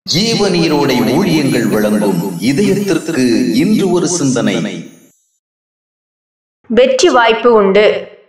ஜீவ நீரோடை ஊழியங்கள் வழங்கும் இதயத்திற்கு இன்று ஒரு சிந்தனை வெற்றி வாய்ப்பு உண்டு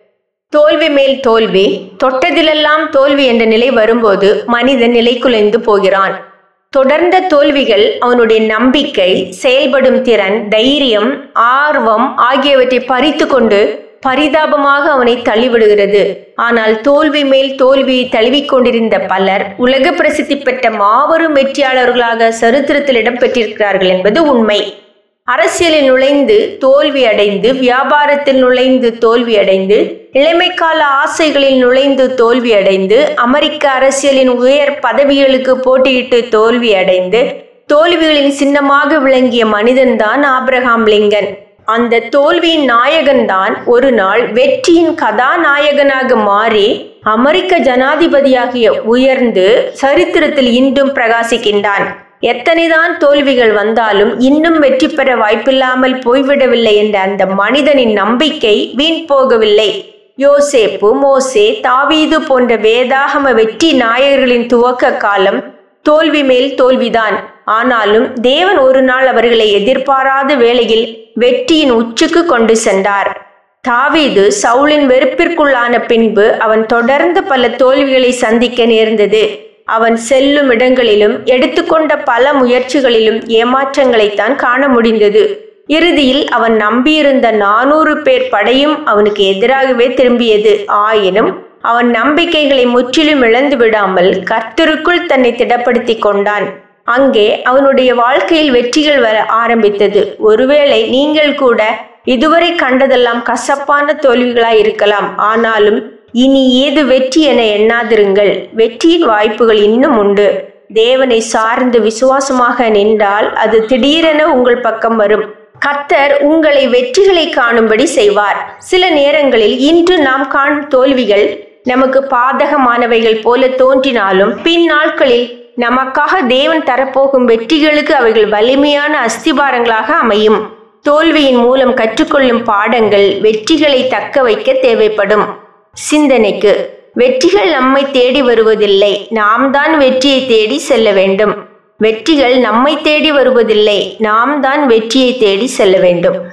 தோல்வி மேல் தோல்வி தொட்டதிலெல்லாம் தோல்வி என்ற நிலை வரும்போது மனிதன் நிலைக்குலைந்து போகிறான் தொடர்ந்த தோல்விகள் அவனுடைய நம்பிக்கை செயல்படும் திறன் தைரியம் ஆர்வம் ஆகியவற்றை பறித்து கொண்டு பரிதாபமாக அவனை தள்ளிவிடுகிறது ஆனால் தோல்வி மேல் தோல்வியை தழுவிக் கொண்டிருந்த பலர் உலக பிரசித்தி பெற்ற மாபெரும் வெற்றியாளர்களாக சரித்திரத்தில் இடம்பெற்றிருக்கிறார்கள் என்பது உண்மை அரசியலில் நுழைந்து தோல்வி அடைந்து வியாபாரத்தில் நுழைந்து தோல்வி அடைந்து இளமைக்கால ஆசைகளில் நுழைந்து தோல்வி அடைந்து அமெரிக்க அரசியலின் உயர் பதவிகளுக்கு போட்டியிட்டு தோல்வி அடைந்து தோல்விகளின் சின்னமாக விளங்கிய மனிதன்தான் ஆப்ரஹாம் லிங்கன் அந்த தோல்வியின் நாயகன்தான் ஒரு நாள் வெற்றியின் கதாநாயகனாக மாறி அமெரிக்க ஜனாதிபதியாகிய உயர்ந்து சரித்திரத்தில் இன்றும் பிரகாசிக்கின்றான் எத்தனைதான் தோல்விகள் வந்தாலும் இன்னும் வெற்றி பெற வாய்ப்பில்லாமல் போய்விடவில்லை என்ற அந்த மனிதனின் நம்பிக்கை வீண் போகவில்லை யோசேப்பு மோசே தாவீது போன்ற வேதாகம வெற்றி நாயகர்களின் துவக்க காலம் தோல்வி மேல் தோல்விதான் ஆனாலும் தேவன் ஒரு நாள் அவர்களை எதிர்பாராத வேளையில் வெற்றியின் உச்சுக்கு கொண்டு சென்றார் தாவீது சவுலின் வெறுப்பிற்குள்ளான பின்பு அவன் தொடர்ந்து பல தோல்விகளை சந்திக்க நேர்ந்தது அவன் செல்லும் இடங்களிலும் எடுத்துக்கொண்ட பல முயற்சிகளிலும் ஏமாற்றங்களைத்தான் காண முடிந்தது இறுதியில் அவன் நம்பியிருந்த நானூறு பேர் படையும் அவனுக்கு எதிராகவே திரும்பியது ஆயினும் அவன் நம்பிக்கைகளை முற்றிலும் இழந்து விடாமல் கர்த்தருக்குள் தன்னை திடப்படுத்தி கொண்டான் அங்கே அவனுடைய வாழ்க்கையில் வெற்றிகள் வர ஆரம்பித்தது ஒருவேளை நீங்கள் கூட இதுவரை கண்டதெல்லாம் கசப்பான தோல்விகளாய் இருக்கலாம் ஆனாலும் இனி ஏது வெற்றி என எண்ணாதிருங்கள் வெற்றியின் வாய்ப்புகள் இன்னும் உண்டு தேவனை சார்ந்து விசுவாசமாக நின்றால் அது திடீரென உங்கள் பக்கம் வரும் கர்த்தர் உங்களை வெற்றிகளை காணும்படி செய்வார் சில நேரங்களில் இன்று நாம் காணும் தோல்விகள் நமக்கு பாதகமானவைகள் போல தோன்றினாலும் பின் நாட்களில் நமக்காக தேவன் தரப்போகும் வெற்றிகளுக்கு அவைகள் வலிமையான அஸ்திபாரங்களாக அமையும் தோல்வியின் மூலம் கற்றுக்கொள்ளும் பாடங்கள் வெற்றிகளை தக்க வைக்க தேவைப்படும் சிந்தனைக்கு வெற்றிகள் நம்மை தேடி வருவதில்லை நாம் தான் வெற்றியை தேடி செல்ல வேண்டும் வெற்றிகள் நம்மை தேடி வருவதில்லை நாம் தான் வெற்றியை தேடி செல்ல வேண்டும்